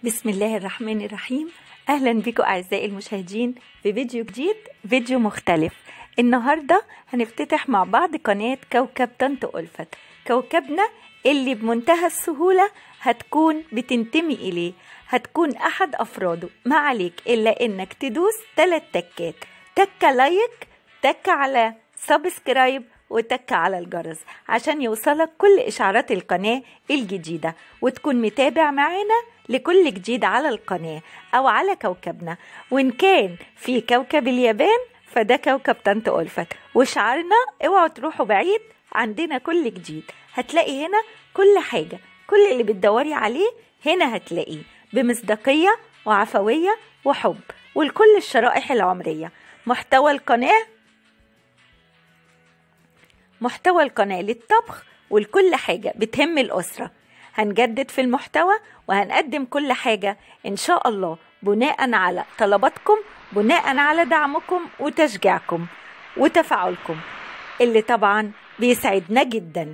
بسم الله الرحمن الرحيم اهلا بكم اعزائي المشاهدين في فيديو جديد فيديو مختلف النهارده هنفتتح مع بعض قناه كوكب طنط ألفت كوكبنا اللي بمنتهى السهوله هتكون بتنتمي اليه هتكون احد افراده ما عليك الا انك تدوس ثلاث تكات تكه لايك تكه على سبسكرايب وتك على الجرس عشان يوصلك كل إشعارات القناة الجديدة وتكون متابع معانا لكل جديد على القناة أو على كوكبنا وإن كان في كوكب اليابان فده كوكب طنط ألفت وشعارنا اوعوا تروحوا بعيد عندنا كل جديد هتلاقي هنا كل حاجة كل اللي بتدوري عليه هنا هتلاقيه بمصداقية وعفوية وحب ولكل الشرائح العمرية محتوى القناة محتوى القناة للطبخ ولكل حاجة بتهم الأسرة هنجدد في المحتوى وهنقدم كل حاجة إن شاء الله بناء على طلباتكم بناء على دعمكم وتشجيعكم وتفاعلكم اللي طبعا بيسعدنا جدا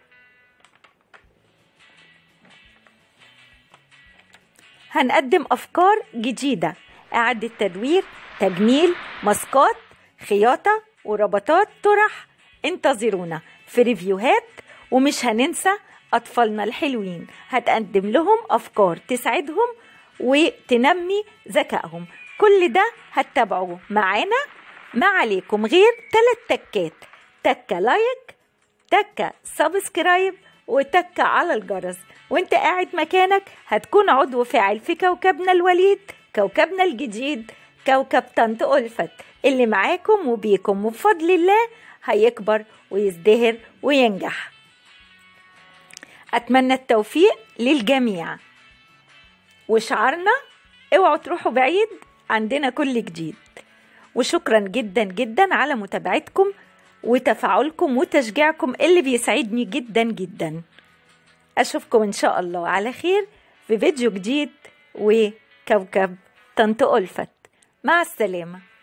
هنقدم أفكار جديدة إعادة تدوير تجميل ماسكات خياطة وربطات طرح انتظرونا في ريفيوهات ومش هننسى أطفالنا الحلوين هتقدم لهم أفكار تسعدهم وتنمي ذكائهم كل ده هتتابعوه معانا ما عليكم غير تلات تكات تكة لايك تكة سبسكرايب وتكة على الجرس وانت قاعد مكانك هتكون عضو فاعل في كوكبنا الوليد كوكبنا الجديد كوكب طنط ألفت اللي معاكم وبيكم وبفضل الله هيكبر ويزدهر وينجح أتمنى التوفيق للجميع وشعارنا اوعوا تروحوا بعيد عندنا كل جديد وشكرا جدا جدا على متابعتكم وتفاعلكم وتشجيعكم اللي بيسعدني جدا جدا أشوفكم إن شاء الله على خير في فيديو جديد وكوكب طنط ألفت مع السلامة